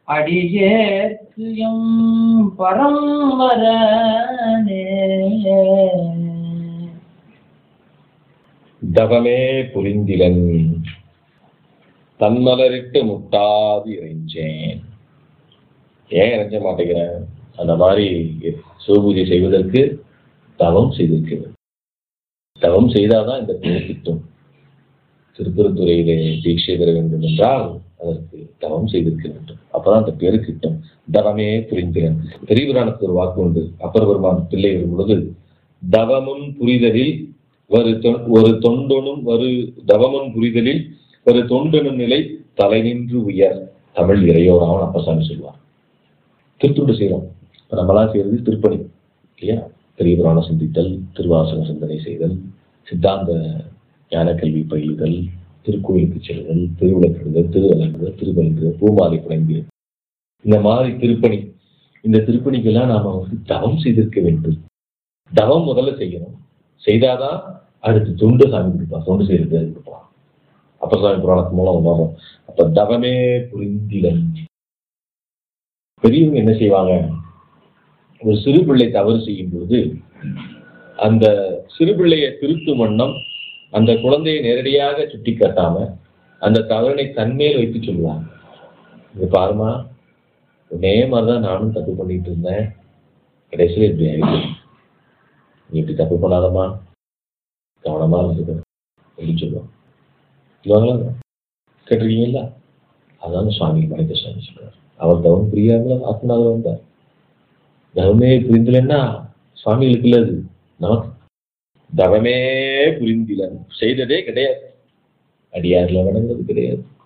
அடியேற்கு எம் பரம்பரனே தவமே புரிந்திலன் தன்மலரிட்டு முட்டாது இறைஞ்சேன் ஏன் இறைஞ்ச மாட்டேங்கிறேன் அந்த மாதிரி சிவபூஜை செய்வதற்கு தவம் செய்திருக்கிறது தவம் செய்தாதான் இந்த பேர் கிட்டும் திருப்பரத்துறையிலே தீட்சை பெற வேண்டும் என்றால் அதற்கு தவம் செய்திருக்க வேண்டும் அப்பதான் அந்த பேரு கிட்டும் தவமே புரிந்திலன் பெரிய புராணத்துக்கு ஒரு வாக்கு உண்டு அப்பர் பெருமான் பிள்ளை வரும் பொழுது தவமும் புரிதலில் ஒரு தொ- ஒரு தொண்டனும் ஒரு தவமும் புரிதலில் ஒரு தொண்டனும் நிலை தலை நின்று உயர் தமிழ் இறையோராமன் அப்பசாமி சொல்வார் திருத்துண்டு செய்யறோம் இப்ப நம்மளாம் செய்யறது திருப்பணி இல்லையா பெரிய புராணம் சிந்தித்தல் திருவாசக சிந்தனை செய்தல் சித்தாந்த ஞான கல்வி பயிலுதல் திருக்கோயிலுக்கு செல்லுதல் திருவிளக்கிடுதல் திருவலங்குதல் திருவலங்குதல் பூமாலை புனைந்து இந்த மாதிரி திருப்பணி இந்த திருப்பணிக்கெல்லாம் நாம வந்து தவம் செய்திருக்க வேண்டும் தவம் முதல்ல செய்யணும் செய்தாதான் அடுத்து தொண்டு சாமி கொடுப்பா தொண்டு செய்யறது கொடுப்பான் அப்ப சாமி புராணத்து மூலம் வரும் அப்ப தவமே புரிந்திலன் பெரியவங்க என்ன செய்வாங்க ஒரு சிறு பிள்ளை தவறு செய்யும் பொழுது அந்த சிறு பிள்ளையை திருத்தும் வண்ணம் அந்த குழந்தையை நேரடியாக சுட்டி காட்டாம அந்த தவறினை தன்மேல் வைத்து சொல்லுவாங்க இது பாருமா இதே மாதிரிதான் நானும் தப்பு பண்ணிட்டு இருந்தேன் கடைசியில் இப்படி ஆயிடுச்சு நீ இப்படி தப்பு பண்ணாதம்மா கவனமா இருந்துக்க அப்படின்னு சொல்லுவாங்க சொல்லுவாங்களா கேட்டிருக்கீங்களா அதான் சுவாமி மனித சுவாமி சொல்றார் அவர் தவம் புரியாமல் ஆத்மநாதர் வந்தார் தவமே புரிந்தலன்னா சுவாமிகளுக்கு இல்ல அது நமக்கு தவமே புரிந்திலன் செய்ததே கிடையாது அடியார்ல வணங்குறது கிடையாது